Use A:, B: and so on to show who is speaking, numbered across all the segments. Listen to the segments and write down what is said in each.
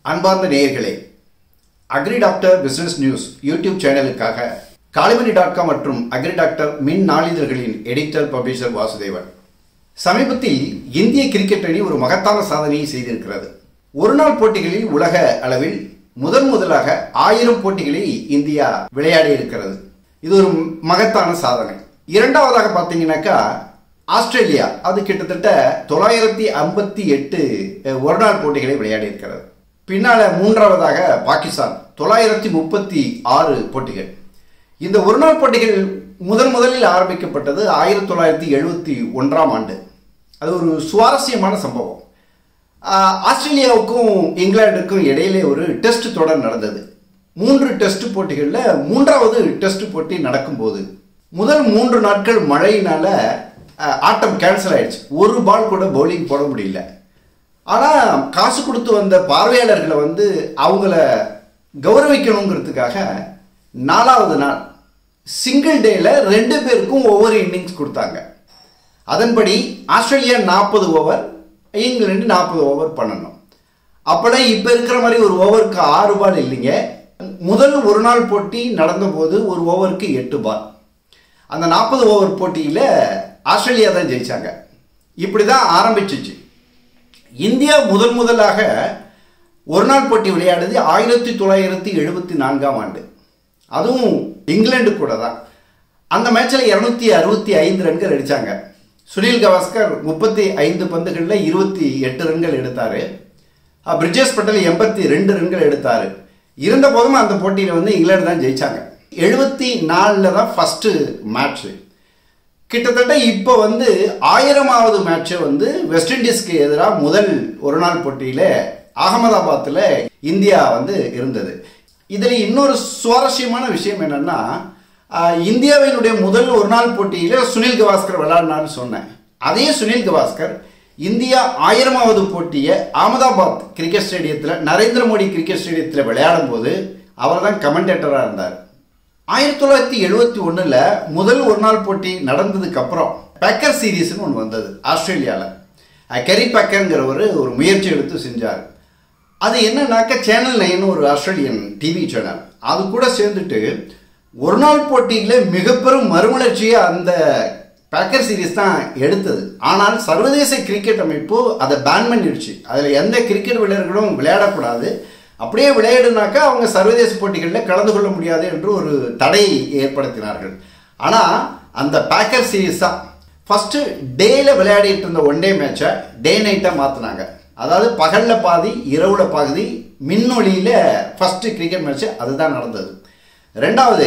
A: அன்பார்ந்த நேயர்களே agri doctor business news YouTube சேனலுக்காக காளிமணி டாட் காம் மற்றும் அக்ரி டாக்டர் மின் நாளிதழ்களின் எடிட்டர் பப்ளிஷர் வாசுதேவன் சமீபத்தில் இந்திய கிரிக்கெட் அணி ஒரு மகத்தான சாதனையை செய்திருக்கிறது ஒரு நாள் போட்டிகளில் உலக அளவில் முதன் முதலாக ஆயிரம் போட்டிகளை இந்தியா விளையாடி இருக்கிறது இது ஒரு மகத்தான சாதனை இரண்டாவதாக பார்த்தீங்கன்னாக்கா ஆஸ்திரேலியா அது கிட்டத்தட்ட தொள்ளாயிரத்தி ஐம்பத்தி எட்டு ஒரு நாள் போட்டிகளை விளையாடி இருக்கிறது பின்னால மூன்றாவதாக பாகிஸ்தான் தொள்ளாயிரத்தி முப்பத்தி ஆறு போட்டிகள் இந்த ஒரு நாள் போட்டிகள் முதன் முதலில் ஆரம்பிக்கப்பட்டது ஆயிரத்தி தொள்ளாயிரத்தி எழுபத்தி ஒன்றாம் ஆண்டு அது ஒரு சுவாரஸ்யமான சம்பவம் ஆஹ், ஆஸ்திரேலியாவுக்கும் இங்கிலாந்துக்கும் இடையிலே ஒரு டெஸ்ட் தொடர் நடந்தது மூன்று டெஸ்ட் போட்டிகளில் மூன்றாவது டெஸ்ட் போட்டி நடக்கும்போது முதல் மூன்று நாட்கள் மழையினால ஆஹ், ஆட்டம் கேன்சல் ஆயிடுச்சு ஒரு பால் கூட பவுலிங் போட முடியல ஆனால் காசு கொடுத்து வந்த பார்வையாளர்களை வந்து அவங்கள கௌரவிக்கணுங்கிறதுக்காக நாலாவது நாள் சிங்கிள் டேல ரெண்டு பேருக்கும் ஒவ்வொரு இன்னிங்ஸ் கொடுத்தாங்க அதன்படி ஆஸ்திரேலியா நாற்பது ஓவர் இங்கிலாந்து நாற்பது ஓவர் பண்ணணும் அப்போலாம் இப்போ இருக்கிற மாதிரி ஒரு ஓவருக்கு ஆறு பால் இல்லைங்க முதல் ஒரு நாள் போட்டி நடந்தபோது ஒரு ஓவருக்கு எட்டு பால் அந்த நாற்பது ஓவர் போட்டியில் ஆஸ்திரேலியா தான் ஜெயிச்சாங்க இப்படி தான் ஆரம்பிச்சிச்சு இந்தியா முதல் முதலாக ஒரு நாள் போட்டி விளையாடுது ஆயிரத்தி தொள்ளாயிரத்தி எழுபத்தி நான்காம் ஆண்டு அதுவும் இங்கிலாந்து கூட தான் அந்த மேட்ச்சில் இரநூத்தி அறுபத்தி ஐந்து ரன்கள் அடித்தாங்க சுனில் கவாஸ்கர் முப்பத்தி ஐந்து பந்துகளில் இருபத்தி எட்டு ரன்கள் எடுத்தார் பிரிஜேஷ் பட்டேல் எண்பத்தி ரெண்டு ரன்கள் எடுத்தார் இருந்த போதும் அந்த போட்டியில் வந்து இங்கிலாந்து தான் ஜெயிச்சாங்க எழுபத்தி நாலில் தான் ஃபஸ்ட்டு மேட்ச்சு கிட்டத்தட்ட இப்போ வந்து ஆயிரமாவது மேட்ச்சை வந்து வெஸ்ட் இண்டீஸ்க்கு எதிராக முதல் ஒரு நாள் போட்டியில் அகமதாபாத்தில் இந்தியா வந்து இருந்தது இதில் இன்னொரு சுவாரஸ்யமான விஷயம் என்னன்னா ஆஹ், இந்தியாவினுடைய முதல் ஒரு நாள் போட்டியில் சுனில் கவாஸ்கர் விளையாடினார்னு சொன்னேன் அதே சுனில் கவாஸ்கர் இந்தியா ஆயிரமாவது போட்டியை அகமதாபாத் கிரிக்கெட் ஸ்டேடியத்தில் நரேந்திர மோடி கிரிக்கெட் ஸ்டேடியத்தில் விளையாடும் போது அவர் தான் கமெண்டேட்டராக இருந்தார் ஆயிரத்தி தொள்ளாயிரத்தி எழுபத்தி ஒன்றில் முதல் ஒரு நாள் போட்டி நடந்ததுக்கு அப்புறம் பேக்கர் சீரீஸ்னு ஒன்று வந்தது ஆஸ்திரேலியாவில் கெரி பேக்கருங்கிறவர் ஒரு முயற்சி எடுத்து செஞ்சார் அது என்னன்னாக்க சேனல் நைன் ஒரு ஆஸ்திரேலியன் டிவி சேனல் அது கூட சேர்ந்துட்டு ஒரு நாள் போட்டியில் மிகப்பெரும் மறுமலர்ச்சியை அந்த பேக்கர் சீரிஸ் தான் எடுத்தது ஆனால் சர்வதேச கிரிக்கெட் அமைப்பு அதை பேன் பண்ணிடுச்சு அதில் எந்த கிரிக்கெட் வீரர்களும் விளையாடக்கூடாது அப்படியே விளையாடுனாக்கா அவங்க சர்வதேச போட்டிகளில் கலந்து கொள்ள முடியாது என்று ஒரு தடை ஏற்படுத்தினார்கள் ஆனால் அந்த பேக்கர் சீரிஸ் தான் ஃபஸ்ட்டு டேயில் விளையாடிட்டு இருந்த ஒன் டே மேட்சை டே நைட்டாக மாற்றினாங்க அதாவது பகலில் பாதி இரவுல பாதி மின்னொளியில் ஃபஸ்ட்டு கிரிக்கெட் மேட்ச்சு அதுதான் நடந்தது ரெண்டாவது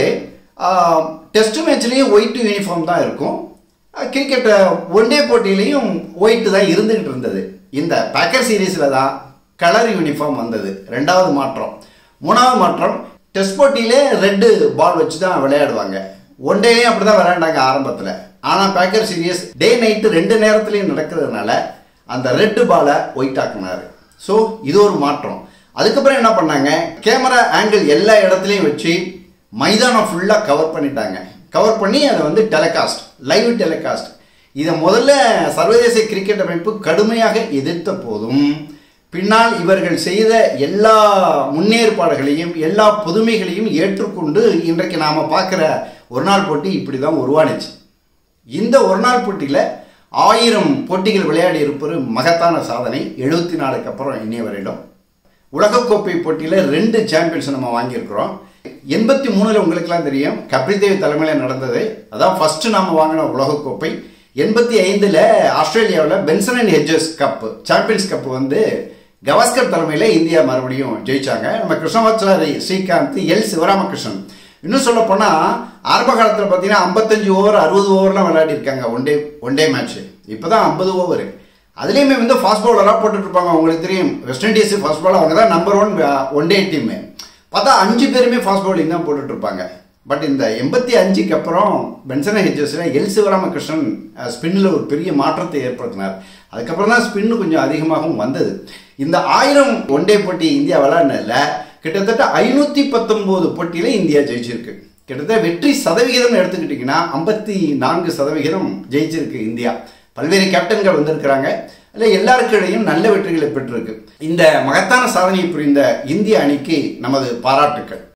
A: டெஸ்ட் மேட்ச்லேயும் ஒயிட் யூனிஃபார்ம் தான் இருக்கும் கிரிக்கெட் ஒன் டே போட்டியிலையும் ஒயிட் தான் இருந்துகிட்டு இருந்தது இந்த பேக்கர் சீரீஸில் தான் கலர் யூனிஃபார்ம் வந்தது ரெண்டாவது மாற்றம் மூணாவது மாற்றம் டெஸ்ட் போட்டியிலே ரெட்டு பால் வச்சு தான் விளையாடுவாங்க ஒன் டேலையும் அப்படி தான் விளையாண்டாங்க ஆரம்பத்தில் ஆனால் பேக்கர் சீரியஸ் டே நைட்டு ரெண்டு நேரத்துலையும் நடக்கிறதுனால அந்த ரெட்டு பாலை ஒயிட் ஆக்குனாரு ஸோ இது ஒரு மாற்றம் அதுக்கப்புறம் என்ன பண்ணாங்க கேமரா ஆங்கிள் எல்லா இடத்துலையும் வச்சு மைதானம் ஃபுல்லாக கவர் பண்ணிட்டாங்க கவர் பண்ணி அதை வந்து டெலிகாஸ்ட் லைவ் டெலிகாஸ்ட் இதை முதல்ல சர்வதேச கிரிக்கெட் அமைப்பு கடுமையாக எதிர்த்த போதும் பின்னால் இவர்கள் செய்த எல்லா முன்னேற்பாடுகளையும் எல்லா புதுமைகளையும் ஏற்றுக்கொண்டு இன்றைக்கு நாம் பார்க்குற ஒரு நாள் போட்டி இப்படி தான் உருவானுச்சு இந்த ஒரு நாள் போட்டியில் ஆயிரம் போட்டிகள் விளையாடி இருப்பது மகத்தான சாதனை எழுபத்தி நாலுக்கு அப்புறம் இன்னைய வரையிலும் உலகக்கோப்பை போட்டியில் ரெண்டு சாம்பியன்ஸ் நம்ம வாங்கியிருக்கிறோம் எண்பத்தி மூணில் உங்களுக்கெல்லாம் தெரியும் கபில் தேவ் தலைமையில் நடந்தது அதான் ஃபர்ஸ்ட் நாம வாங்கின உலகக்கோப்பை எண்பத்தி ஐந்தில் ஆஸ்திரேலியாவில் Benson and Hedges cup champions cup வந்து கவாஸ்கர் தலைமையில் இந்தியா மறுபடியும் ஜெயிச்சாங்க நம்ம கிருஷ்ணமாச்சாரி ஸ்ரீகாந்த் எல் சிவராமகிருஷ்ணன் இன்னும் சொல்ல போனால் ஆரம்ப காலத்தில் பார்த்தீங்கன்னா ஐம்பத்தஞ்சு ஓவர் அறுபது ஓவர்லாம் விளையாடி இருக்காங்க one day one day match இப்போ தான் ஐம்பது ஓவர் அதுலேயுமே வந்து ஃபாஸ்ட் பவுலராக போட்டுட்டு இருப்பாங்க உங்களுக்கு தெரியும் வெஸ்ட் இண்டீஸ் ஃபாஸ்ட் பால் அவங்க தான் number one one day team பார்த்தா அஞ்சு பேருமே ஃபாஸ்ட் பவுலிங் தான் போட்டுட்டு இருப்பாங்க பட் இந்த எண்பத்தி அஞ்சுக்கு அப்புறம் பென்சன ஹெச்சஸில் எல் சிவராமகிருஷ்ணன் ஸ்பின்னில் ஒரு பெரிய மாற்றத்தை ஏற்படுத்தினார் அதுக்கப்புறம் தான் ஸ்பின்னு கொஞ்சம் அதிகமாகவும் வந்தது இந்த ஆயிரம் ஒன் டே போட்டி இந்தியா விளையாடினதில் கிட்டத்தட்ட ஐநூற்றி பத்தொம்போது போட்டியில் இந்தியா ஜெயிச்சிருக்கு கிட்டத்தட்ட வெற்றி சதவிகிதம் எடுத்துக்கிட்டிங்கன்னா ஐம்பத்தி நான்கு சதவிகிதம் ஜெயிச்சிருக்கு இந்தியா பல்வேறு கேப்டன்கள் வந்திருக்கிறாங்க இல்லை எல்லாருக்கிடையும் நல்ல வெற்றிகளை பெற்றிருக்கு இந்த மகத்தான சாதனையை புரிந்த இந்திய அணிக்கு நமது பாராட்டுக்கள்